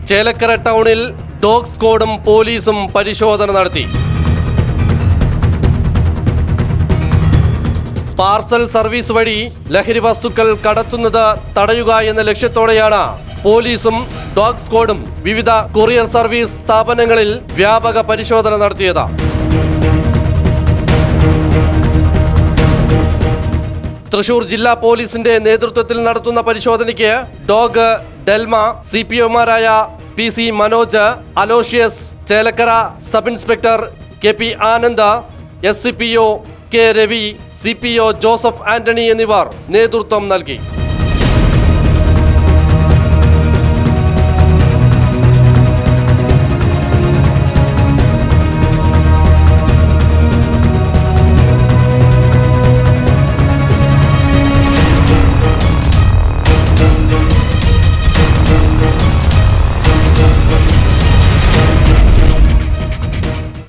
ചേലക്കര ടൗണിൽ ഡോഗ് സ്ക്വാഡും പോലീസും പരിശോധന നടത്തി പാർസൽ സർവീസ് വഴി ലഹരി വസ്തുക്കൾ കടത്തുന്നത് തടയുക എന്ന ലക്ഷ്യത്തോടെയാണ് പോലീസും ഡോഗ് സ്ക്വാഡും വിവിധ കൊറിയർ സർവീസ് സ്ഥാപനങ്ങളിൽ വ്യാപക പരിശോധന നടത്തിയത് തൃശൂർ ജില്ലാ പോലീസിന്റെ നേതൃത്വത്തിൽ നടത്തുന്ന പരിശോധനയ്ക്ക് ഡോഗ് ഡെൽമ സി പി ഒമാരായ P C Manoj Aloysius Chelakkara sub inspector K P Ananda S C P O K Ravi C P O Joseph Antony എന്നിവർ നേതൃത്വം നൽകി